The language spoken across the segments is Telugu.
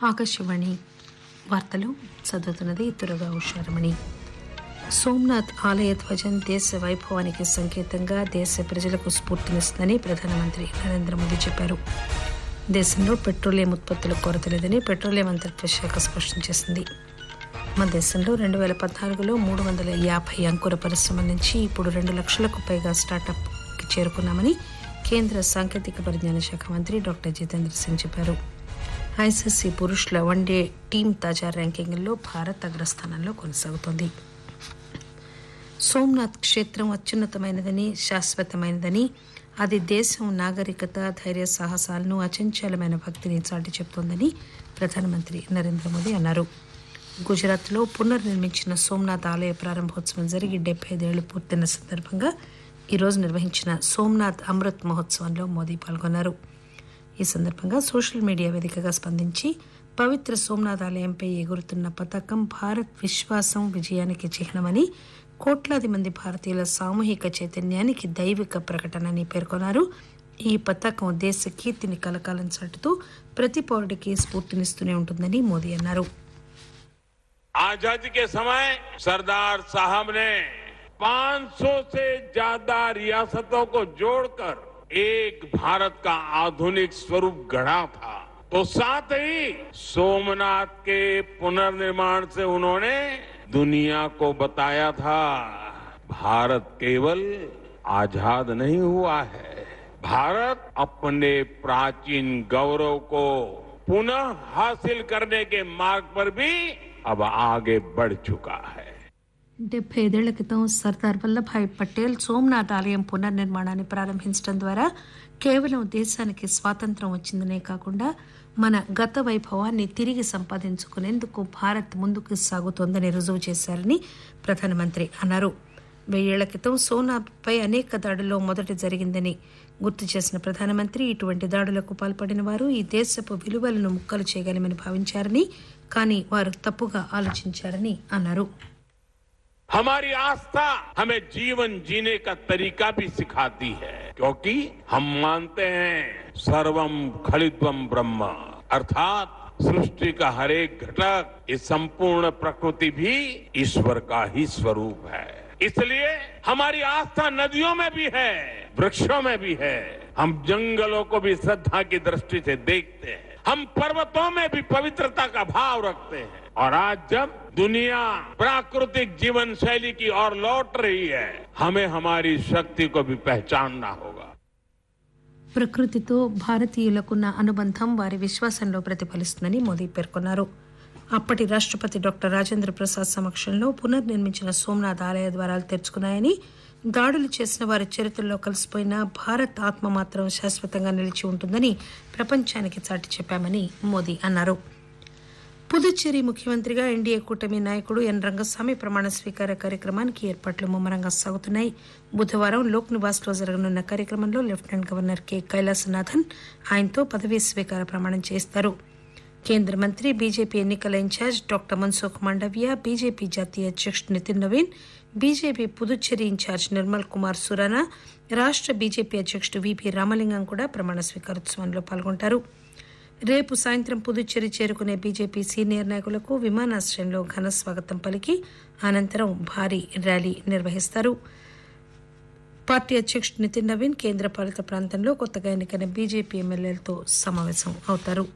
ఆకాశవాణి వార్తలు చదువుతున్నది తురగా ఉషారమణి సోమనాథ్ ఆలయ ధ్వజం దేశ వైభవానికి సంకేతంగా దేశ ప్రజలకు స్ఫూర్తినిస్తుందని ప్రధానమంత్రి నరేంద్ర మోదీ చెప్పారు దేశంలో పెట్రోలియం ఉత్పత్తుల కొరత లేదని పెట్రోలియం మంత్రిత్వ శాఖ స్పష్టం చేసింది మన దేశంలో రెండు వేల పద్నాలుగులో మూడు వందల యాభై అంకుర పరిశ్రమల నుంచి ఇప్పుడు రెండు లక్షలకు పైగా స్టార్టప్కి చేరుకున్నామని కేంద్ర సాంకేతిక పరిజ్ఞాన శాఖ మంత్రి డాక్టర్ జితేంద్ర సింగ్ చెప్పారు ఐసీసీ పురుషుల వన్డే టీం తాజా ర్యాంకింగ్లో భారత్ అగ్రస్థానంలో కొనసాగుతోంది సోమనాథ్ క్షేత్రం అత్యున్నతమైనదని శాశ్వతమైనదని అది దేశం నాగరికత ధైర్య సాహసాలను అచంచలమైన భక్తిని చాటి చెబుతోందని ప్రధానమంత్రి నరేంద్ర మోదీ అన్నారు గుజరాత్లో పునర్నిర్మించిన సోమనాథ్ ఆలయ ప్రారంభోత్సవం జరిగి డెబ్బై ఐదేళ్లు పూర్తయిన సందర్భంగా ఈరోజు నిర్వహించిన సోమనాథ్ అమృత్ మహోత్సవంలో మోదీ పాల్గొన్నారు ఈ సందర్భంగా సోషల్ మీడియా వేదికగా స్పందించి పవిత్ర సోమనాథ్ ఆలయంపై ఎగురుతున్న పతాకం భారత్ విశ్వాసం విజయానికి చిహ్నమని కోట్లాది మంది భారతీయుల సామూహిక చైతన్యానికి దైవిక ప్రకటనని పేర్కొన్నారు ఈ పతాకం దేశ కీర్తిని కలకాలం చాటుతూ ప్రతి పౌరుడికి స్ఫూర్తినిస్తూనే ఉంటుందని మోదీ అన్నారు आजादी के समय सरदार साहब ने 500 से ज्यादा रियासतों को जोड़कर एक भारत का आधुनिक स्वरूप गढ़ा था तो साथ ही सोमनाथ के पुनर्निर्माण से उन्होंने दुनिया को बताया था भारत केवल आजाद नहीं हुआ है भारत अपने प्राचीन गौरव को पुनः हासिल करने के मार्ग पर भी अब आगे बढ़ चुका है డెబ్బై ఐదేళ్ల క్రితం సర్దార్ వల్లభాయ్ పటేల్ సోమనాథ్ ఆలయం పునర్నిర్మాణాన్ని ప్రారంభించడం ద్వారా కేవలం దేశానికి స్వాతంత్రం వచ్చిందనే కాకుండా మన గత వైభవాన్ని తిరిగి సంపాదించుకునేందుకు భారత్ ముందుకు సాగుతోందని రుజువు చేశారని ప్రధానమంత్రి అన్నారు వెయ్యేళ్ల క్రితం సోనాపై అనేక దాడుల్లో మొదటి జరిగిందని గుర్తు చేసిన ప్రధానమంత్రి ఇటువంటి దాడులకు పాల్పడిన వారు ఈ దేశపు విలువలను ముక్కలు చేయగలమని భావించారని కానీ వారు తప్పుగా ఆలోచించారని అన్నారు हमारी आस्था हमें जीवन जीने का तरीका भी सिखाती है क्योंकि हम मानते हैं सर्वम खलिद्वम ब्रह्म अर्थात सृष्टि का हर एक घटक ये संपूर्ण प्रकृति भी ईश्वर का ही स्वरूप है इसलिए हमारी आस्था नदियों में भी है वृक्षों में भी है हम जंगलों को भी श्रद्धा की दृष्टि से देखते हैं हम पर्वतों में भी पवित्रता का भाव रखते हैं और आज जब दुनिया प्राकृतिक जीवन शैली की ओर लौट रही है हमें हमारी शक्ति को भी पहचानना होगा ప్రకృతితో భారతీయులకున్న అనుబంధం వారి విశ్వాసంలో ప్రతిఫలిస్తుందని మోదీ పేర్కొన్నారు అప్పటి రాష్టపతి డాక్టర్ రాజేంద్ర ప్రసాద్ సమక్షంలో పునర్నిర్మించిన సోమనాథ్ ఆలయ ద్వారాలు తెరుచుకున్నాయని దాడులు చేసిన వారి చరిత్రలో కలిసిపోయిన భారత్ ఆత్మ మాత్రం శాశ్వతంగా నిలిచి ఉంటుందని ప్రపంచానికి చాటి చెప్పామని మోదీ అన్నారు పుదుచ్చేరి ముఖ్యమంత్రిగా ఎన్డీఏ కూటమి నాయకుడు ఎన్ రంగస్వామి ప్రమాణ స్వీకార కార్యక్రమానికి ఏర్పాట్లు ముమ్మరంగా సాగుతున్నాయి బుధవారం లోక్ నివాస్ లో జరగనున్న కార్యక్రమంలో లెఫ్టినెంట్ గవర్నర్ కె కైలాసనాథన్ ఆయనతో పదవీ స్వీకార ప్రమాణం చేస్తారు కేంద్ర మంత్రి బీజేపీ ఎన్నికల incharge doctor Mansukh Mandaviya BJP జాతీయ అధ్యక్షుడు నితిన్ నవీన్ బీజేపీ పుదుచ్చేరి ఇన్ఛార్జ్ నిర్మల్ కుమార్ సురానా రాష్ట బీజేపీ అధ్యక్షుడు విపి రామలింగం కూడా ప్రమాణ స్వీకారోత్సవంలో పాల్గొంటారు రేపు సాయంత్రం పుదుచ్చేరి చేరుకునే బీజేపీ సీనియర్ నాయకులకు విమానాశ్రయంలో ఘన స్వాగతం పలికి అనంతరం భారీ ర్యాలీ నిర్వహిస్తారు పార్టీ అధ్యక్షుడు నితిన్ నవీన్ కేంద్ర పాలిత ప్రాంతంలో కొత్తగా ఎన్నికైన బీజేపీ ఎమ్మెల్యేలతో సమావేశం అవుతారు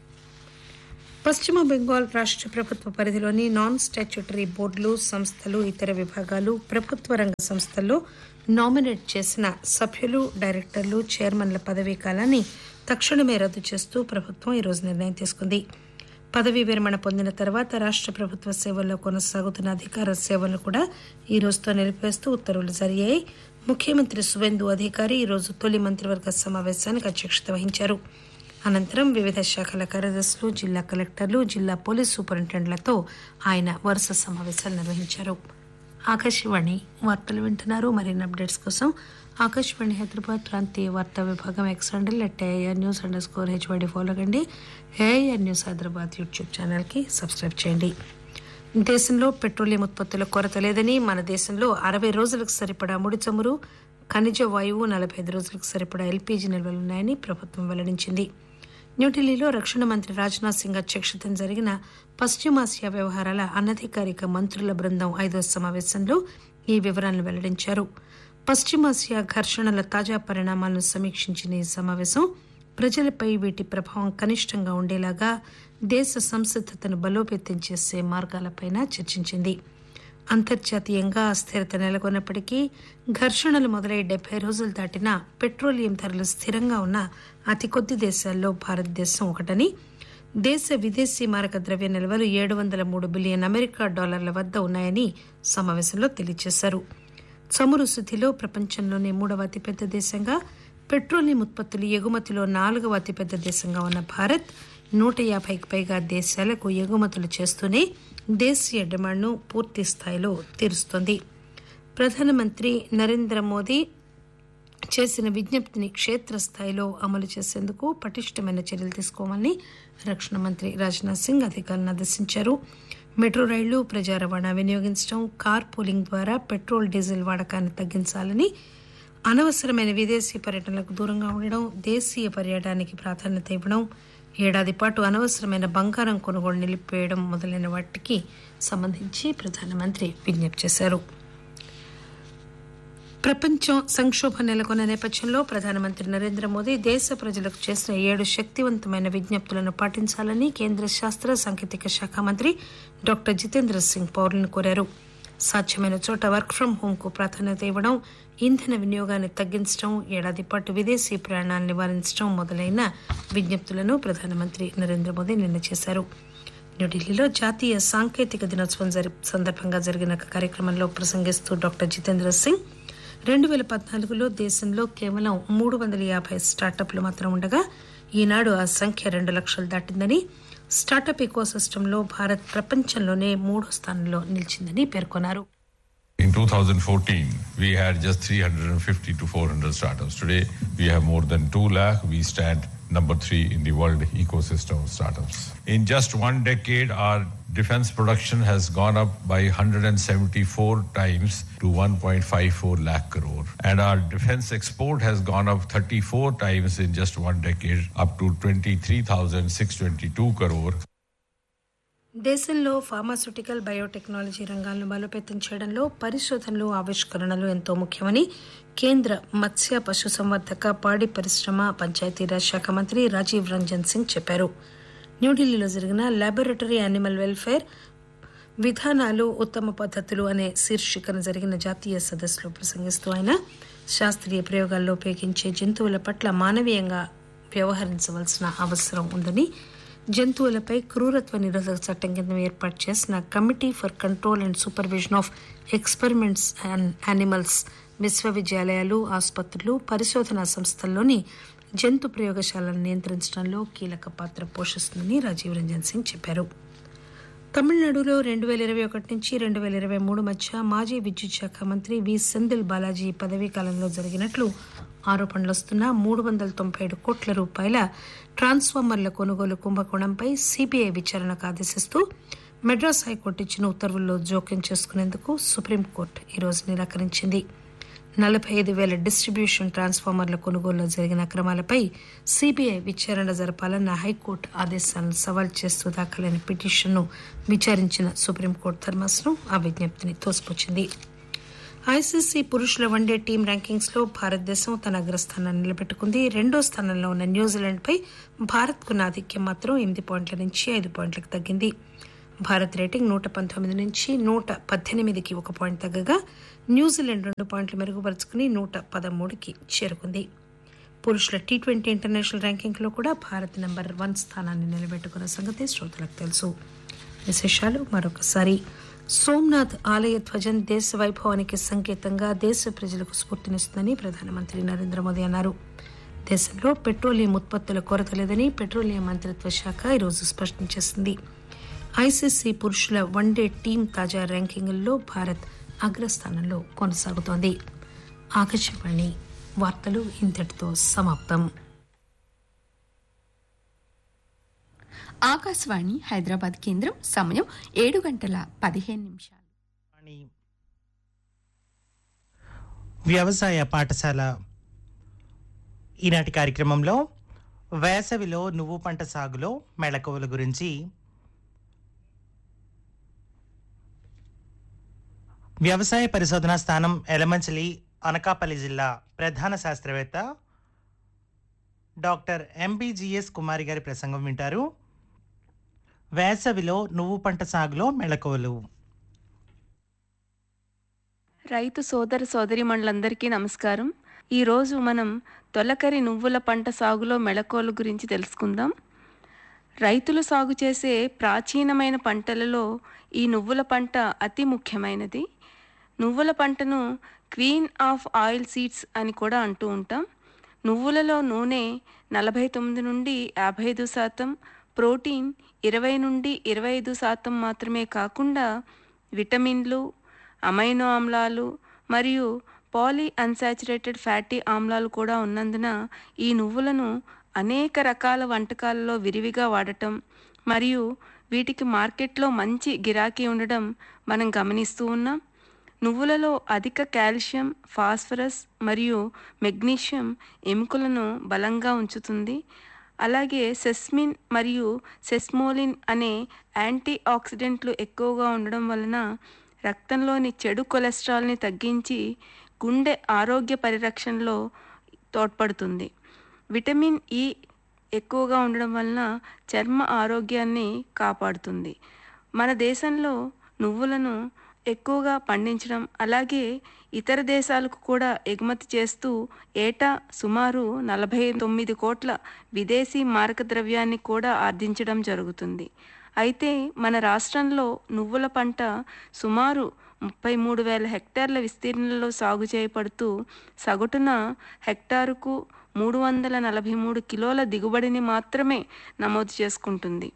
పశ్చిమ బెంగాల్ రాష్ట ప్రభుత్వ పరిధిలోని నాన్ స్టాచ్యూటరీ బోర్డులు సంస్థలు ఇతర విభాగాలు ప్రభుత్వ రంగ సంస్థల్లో నామినేట్ చేసిన సభ్యులు డైరెక్టర్లు చైర్మన్ల పదవీ కాలాన్ని తక్షణమే రద్దు చేస్తూ ప్రభుత్వం ఈరోజు నిర్ణయం తీసుకుంది పదవీ విరమణ పొందిన తర్వాత రాష్ట ప్రభుత్వ సేవల్లో కొనసాగుతున్న అధికార సేవలను కూడా ఈ రోజుతో నిలిపివేస్తూ ఉత్తర్వులు జారీ అయ్యాయి ముఖ్యమంత్రి సువేందు అధికారి ఈరోజు తొలి మంత్రివర్గ సమావేశానికి అధ్యక్షత వహించారు అనంతరం వివిధ శాఖల కార్యదర్శులు జిల్లా కలెక్టర్లు జిల్లా పోలీస్ సూపరింటెండెంట్లతో ఆయన వరుస సమావేశాలు నిర్వహించారు ఆకాశవాణి వార్తలు వింటున్నారు మరిన్ని అప్డేట్స్ కోసం ఆకాశవాణి హైదరాబాద్ ప్రాంతీయ వార్తా విభాగం X handle at AIR news underscore HYD follow కండి ఏఐఆర్ న్యూస్ హైదరాబాద్ యూట్యూబ్ ఛానల్కి సబ్స్క్రైబ్ చేయండి దేశంలో పెట్రోలియం ఉత్పత్తుల కొరత లేదని మన దేశంలో అరవై రోజులకు సరిపడా ముడి చమురు ఖనిజ వాయువు నలభై ఐదు రోజులకు సరిపడా ఎల్పీజీ నిల్వలున్నాయని ప్రభుత్వం వెల్లడించింది న్యూఢిల్లీలో రక్షణ మంత్రి రాజ్నాథ్ సింగ్ అధ్యక్షతన జరిగిన పశ్చిమాసియా వ్యవహారాల అనధికారిక మంత్రుల బృందం ఐదో సమావేశంలో ఈ వివరాలను వెల్లడించారు పశ్చిమాసియా ఘర్షణల తాజా పరిణామాలను సమీక్షించిన ఈ సమావేశం ప్రజలపై వీటి ప్రభావం కనిష్టంగా ఉండేలాగా దేశ సంసిద్దతను బలోపేతం చేసే మార్గాలపై చర్చించింది అంతర్జాతీయంగా అస్థిరత నెలకొన్నప్పటికీ ఘర్షణలు మొదలై డెబ్బై రోజులు దాటినా పెట్రోలియం ధరలు స్థిరంగా ఉన్న అతి కొద్ది దేశాల్లో భారతదేశం ఒకటని దేశ విదేశీ మారక ద్రవ్య నిల్వలు ఏడు వందల మూడు బిలియన్ అమెరికా డాలర్ల వద్ద ఉన్నాయని సమావేశంలో తెలియజేశారు చమురు శుద్దిలో ప్రపంచంలోనే మూడవ అతిపెద్ద దేశంగా పెట్రోలియం ఉత్పత్తులు ఎగుమతిలో నాలుగవ అతిపెద్ద దేశంగా ఉన్న భారత్ నూట యాభైకి పైగా దేశాలకు ఎగుమతులు చేస్తూనే దేశీయ డిమాండ్ను పూర్తి స్థాయిలో తీరుస్తోంది ప్రధానమంత్రి నరేంద్ర మోదీ చేసిన విజ్ఞప్తిని క్షేత్రస్థాయిలో అమలు చేసేందుకు పటిష్టమైన చర్యలు తీసుకోవాలని రక్షణ మంత్రి రాజ్నాథ్ సింగ్ అధికారులను ఆదేశించారు మెట్రో రైళ్లు ప్రజా రవాణా వినియోగించడం కార్ పూలింగ్ ద్వారా పెట్రోల్ డీజిల్ వాడకాన్ని తగ్గించాలని అనవసరమైన విదేశీ పర్యటనలకు దూరంగా ఉండడం దేశీయ పర్యాటనానికి ప్రాధాన్యత ఇవ్వడం ఏడాది పాటు అనవసరమైన బంగారం కొనుగోలు నిలిపివేయడం మొదలైన వాటికి సంబంధించి ప్రధానమంత్రి విజ్ఞప్తి చేశారు ప్రపంచం సంక్షోభం నెలకొన్న నేపథ్యంలో ప్రధానమంత్రి నరేంద్ర మోదీ దేశ ప్రజలకు చేసిన ఏడు శక్తివంతమైన విజ్ఞప్తులను పాటించాలని కేంద్ర శాస్త్ర సాంకేతిక శాఖ మంత్రి డాక్టర్ జితేంద్ర సింగ్ పౌరులను కోరారు సాధ్యమైన చోట వర్క్ ఫ్రం హోం కు ప్రాధాన్యత ఇవ్వడం ఇంధన వినియోగాన్ని తగ్గించడం ఏడాది పాటు విదేశీ ప్రయాణాలు నివారించడం మొదలైన విజ్ఞప్తులను ప్రధానమంత్రి నరేంద్ర మోదీ నిన్న చేశారు న్యూఢిల్లీలో జాతీయ సాంకేతిక దినోత్సవం సందర్భంగా జరిగిన కార్యక్రమంలో ప్రసంగిస్తూ డాక్టర్ జితేంద్ర సింగ్ రెండు పేల పద్నాలుగులో దేశంలో కేవలం మూడు వందల యాభై స్టార్టప్లు మాత్రం ఉండగా ఈనాడు ఆ సంఖ్య రెండు లక్షలు దాటిందని స్టార్టప్ ఇకోసిస్టంలో భారత్ ప్రపంచంలోనే మూడో స్థానంలో నిలిచిందని పేర్కొన్నారు In 2014, we had just 350 to 400 startups. Today, we have more than 2 lakh. We stand number three in the world ecosystem of startups. In just one decade, our defense production has gone up by 174 times to 1.54 lakh crore. And our defense export has gone up 34 times in just one decade, up to 23,622 crore. దేశంలో ఫార్మాస్యూటికల్ బయోటెక్నాలజీ రంగాలను బలోపేతం చేయడంలో పరిశోధనలు ఆవిష్కరణలు ఎంతో ముఖ్యమని కేంద్ర మత్స్య పశుసంవర్ధక పాడి పరిశ్రమ పంచాయతీరాజ్ శాఖ మంత్రి రాజీవ్ రంజన్ సింగ్ చెప్పారు న్యూఢిల్లీలో జరిగిన లాబొరేటరీ యానిమల్ వెల్ఫేర్ విధానాలు ఉత్తమ పద్ధతులు అనే శీర్షికన జరిగిన జాతీయ సదస్సులో ప్రసంగిస్తూ ఆయన శాస్త్రీయ ప్రయోగాల్లో ఉపయోగించే జంతువుల పట్ల మానవీయంగా వ్యవహరించవలసిన అవసరం ఉందని జంతువులపై క్రూరత్వ నిరోధక చట్టం కింద ఏర్పాటు చేసిన committee for control and supervision of experiments and animals విశ్వవిద్యాలయాలు ఆసుపత్రులు పరిశోధనా సంస్థల్లోని జంతు ప్రయోగశాలను నియంత్రించడంలో కీలక పాత్ర పోషిస్తుందని రాజీవ్ రంజన్ సింగ్ చెప్పారు తమిళనాడులో రెండు పేల ఇరవై ఒకటి నుంచి రెండు పేల ఇరవై మూడు మధ్య మాజీ విద్యుత్ శాఖ మంత్రి వి సెందిల్ బాలాజీ పదవీ కాలంలో జరిగినట్లు ఆరోపణలు వస్తున్న మూడు వందల తొంభై ఏడు కోట్ల రూపాయల ట్రాన్స్ఫార్మర్ల కొనుగోలు కుంభకోణంపై సీబీఐ విచారణకు ఆదేశిస్తూ మెడ్రాస్ హైకోర్టు ఇచ్చిన ఉత్తర్వుల్లో జోక్యం చేసుకునేందుకు సుప్రీంకోర్టు ఈరోజు నిరాకరించింది నలభై ఐదు వేల డిస్ట్రిబ్యూషన్ ట్రాన్స్ఫార్మర్ల కొనుగోలులో జరిగిన అక్రమాలపై సీబీఐ విచారణ జరపాలన్న హైకోర్టు ఆదేశాలను సవాల్ చేస్తూ దాఖలైన పిటిషన్ను విచారించిన సుప్రీంకోర్టు ధర్మాసనం ఆ విజ్ఞప్తిని తోసిపుచ్చింది ఐసీసీ పురుషుల వన్డే టీం ర్యాంకింగ్స్ లో భారతదేశం తన అగ్రస్థానాన్ని నిలబెట్టుకుంది రెండో స్థానంలో ఉన్న న్యూజిలాండ్ పై భారత్ కున్న ఆధిక్యం మాత్రం ఎనిమిది పాయింట్ల నుంచి ఐదు పాయింట్లకు తగ్గింది భారత్ రేటింగ్ నూట పంతొమ్మిది నుంచి నూట పద్దెనిమిదికి ఒక పాయింట్ తగ్గగా న్యూజిలాండ్ రెండు పాయింట్లు మెరుగుపరుచుకుని నూట పదమూడుకి చేరుకుంది పురుషుల టీ ట్వంటీ ఇంటర్నేషనల్ ర్యాంకింగ్లో కూడా భారత్ నెంబర్ వన్ స్థానాన్ని నిలబెట్టుకున్న సంగతి శ్రోతలకు తెలుసు విశేషాలు మరొకసారి సోమ్నాథ్ ఆలయ ధ్వజం దేశ వైభవానికి సంకేతంగా దేశ ప్రజలకు స్ఫూర్తినిస్తుందని ప్రధానమంత్రి నరేంద్ర మోదీ అన్నారు దేశంలో పెట్రోలియం ఉత్పత్తుల కొరత లేదని పెట్రోలియం మంత్రిత్వ శాఖ ఈరోజు స్పష్టం చేసింది ఐసీసీ పురుషుల వన్డే టీం తాజా ర్యాంకింగుల్లో భారత్ అగ్రస్థానంలో కొనసాగుతోంది ఆకాశవాణి వార్తలు ఇంతటితో సమాప్తం ఆకాశవాణి హైదరాబాద్ కేంద్రం సమయం ఏడు గంటల పదిహేను నిమిషాలు వాణి. వ్యవసాయ పాఠశాల ఈనాటి కార్యక్రమంలో వేసవిలో నువ్వు పంట సాగులో మెళకువల గురించి వ్యవసాయ పరిశోధన స్థానం ఎలమంచిలి అనకాపల్లి జిల్లా ప్రధాన శాస్త్రవేత్త డాక్టర్ ఎంబీజీఎస్ కుమారి గారి ప్రసంగం వింటారు వేసవిలో నువ్వు పంట సాగులో మెళకువలు రైతు సోదర సోదరిమణులందరికీ నమస్కారం ఈరోజు మనం తొలకరి నువ్వుల పంట సాగులో మెళకువల గురించి తెలుసుకుందాం రైతులు సాగు చేసే ప్రాచీనమైన పంటలలో ఈ నువ్వుల పంట అతి ముఖ్యమైనది నువ్వుల పంటను క్వీన్ ఆఫ్ ఆయిల్ సీడ్స్ అని కూడా అంటూ ఉంటాం నువ్వులలో నూనె నలభై తొమ్మిది నుండి యాభై ఐదు శాతం ప్రోటీన్ ఇరవై నుండి ఇరవై ఐదు శాతం మాత్రమే కాకుండా విటమిన్లు అమైనో ఆమ్లాలు మరియు పాలీ అన్సాచురేటెడ్ ఫ్యాటీ ఆమ్లాలు కూడా ఉన్నందున ఈ నువ్వులను అనేక రకాల వంటకాలలో విరివిగా వాడటం మరియు వీటికి మార్కెట్లో మంచి గిరాకీ ఉండడం మనం గమనిస్తూ ఉన్నాం నువ్వులలో అధిక కాల్షియం ఫాస్ఫరస్ మరియు మెగ్నీషియం ఎముకలను బలంగా ఉంచుతుంది అలాగే సెస్మిన్ మరియు సెస్మోలిన్ అనే యాంటీ ఆక్సిడెంట్లు ఎక్కువగా ఉండడం వలన రక్తంలోని చెడు కొలెస్ట్రాల్ని తగ్గించి గుండె ఆరోగ్య పరిరక్షణలో తోడ్పడుతుంది విటమిన్ ఇ ఎక్కువగా ఉండడం వలన చర్మ ఆరోగ్యాన్ని కాపాడుతుంది మన దేశంలో నువ్వులను ఎక్కువగా పండించడం అలాగే ఇతర దేశాలకు కూడా ఎగుమతి చేస్తూ ఏటా సుమారు నలభై తొమ్మిది కోట్ల విదేశీ మారక ద్రవ్యాన్ని కూడా ఆర్జించడం జరుగుతుంది అయితే మన రాష్ట్రంలో నువ్వుల పంట సుమారు ముప్పై మూడు వేల హెక్టార్ల విస్తీర్ణంలో సాగు చేయబడుతూ సగటున హెక్టారుకు మూడు వందల నలభై మూడు కిలోల దిగుబడిని మాత్రమే నమోదు చేసుకుంటుంది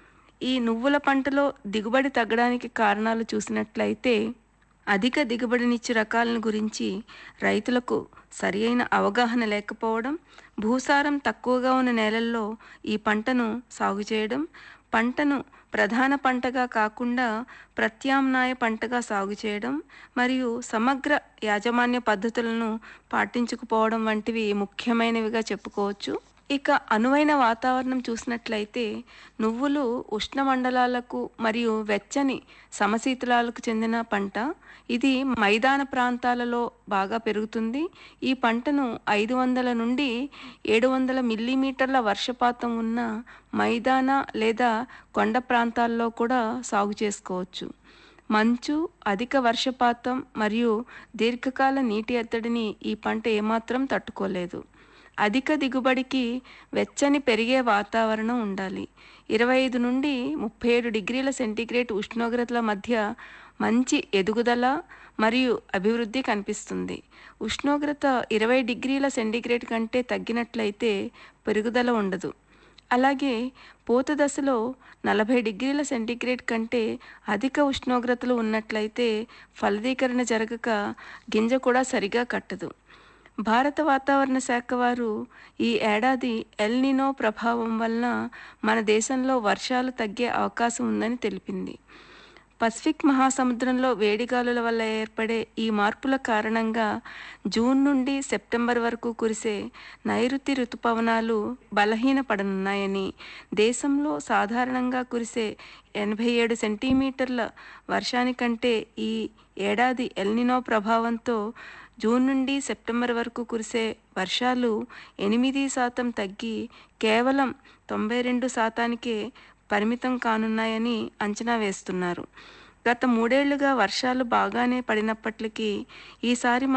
ఈ నువ్వుల పంటలో దిగుబడి తగ్గడానికి కారణాలు చూసినట్లయితే అధిక దిగుబడినిచ్చే రకాలను గురించి రైతులకు సరి అయిన అవగాహన లేకపోవడం భూసారం తక్కువగా ఉన్న నేలల్లో ఈ పంటను సాగు చేయడం పంటను ప్రధాన పంటగా కాకుండా ప్రత్యామ్నాయ పంటగా సాగు చేయడం మరియు సమగ్ర యాజమాన్య పద్ధతులను పాటించకపోవడం వంటివి ముఖ్యమైనవిగా చెప్పుకోవచ్చు ఇక అనువైన వాతావరణం చూసినట్లయితే నువ్వులు ఉష్ణమండలాలకు మరియు వెచ్చని సమశీతలాలకు చెందిన పంట ఇది మైదాన ప్రాంతాలలో బాగా పెరుగుతుంది ఈ పంటను ఐదు వందల నుండి ఏడు వందల మిల్లీమీటర్ల వర్షపాతం ఉన్న మైదాన లేదా కొండ ప్రాంతాల్లో కూడా సాగు చేసుకోవచ్చు మంచు అధిక వర్షపాతం మరియు దీర్ఘకాల నీటి ఎత్తడిని ఈ పంట ఏమాత్రం తట్టుకోలేదు అధిక దిగుబడికి వెచ్చని పెరిగే వాతావరణం ఉండాలి ఇరవై ఐదు నుండి ముప్పై ఏడు డిగ్రీల సెంటీగ్రేడ్ ఉష్ణోగ్రతల మధ్య మంచి ఎదుగుదల మరియు అభివృద్ధి కనిపిస్తుంది ఉష్ణోగ్రత ఇరవై డిగ్రీల సెంటీగ్రేడ్ కంటే తగ్గినట్లయితే పెరుగుదల ఉండదు అలాగే పూత దశలో నలభై డిగ్రీల సెంటీగ్రేడ్ కంటే అధిక ఉష్ణోగ్రతలు ఉన్నట్లయితే ఫలదీకరణ జరగక గింజ కూడా సరిగా కట్టదు భారత వాతావరణ శాఖ వారు ఈ ఏడాది ఎల్నినో ప్రభావం వలన మన దేశంలో వర్షాలు తగ్గే అవకాశం ఉందని తెలిపింది పసిఫిక్ మహాసముద్రంలో వేడిగాలుల వల్ల ఏర్పడే ఈ మార్పుల కారణంగా జూన్ నుండి సెప్టెంబర్ వరకు కురిసే నైరుతి ఋతుపవనాలు బలహీనపడనున్నాయని దేశంలో సాధారణంగా కురిసే ఎనభై ఏడు సెంటీమీటర్ల వర్షానికంటే ఈ ఏడాది ఎల్నినో ప్రభావంతో జూన్ నుండి సెప్టెంబర్ వరకు కురిసే వర్షాలు ఎనిమిది శాతం తగ్గి కేవలం తొంభై రెండు శాతానికే పరిమితం కానున్నాయని అంచనా వేస్తున్నారు గత మూడేళ్లుగా వర్షాలు బాగానే పడినప్పటికీ ఈసారి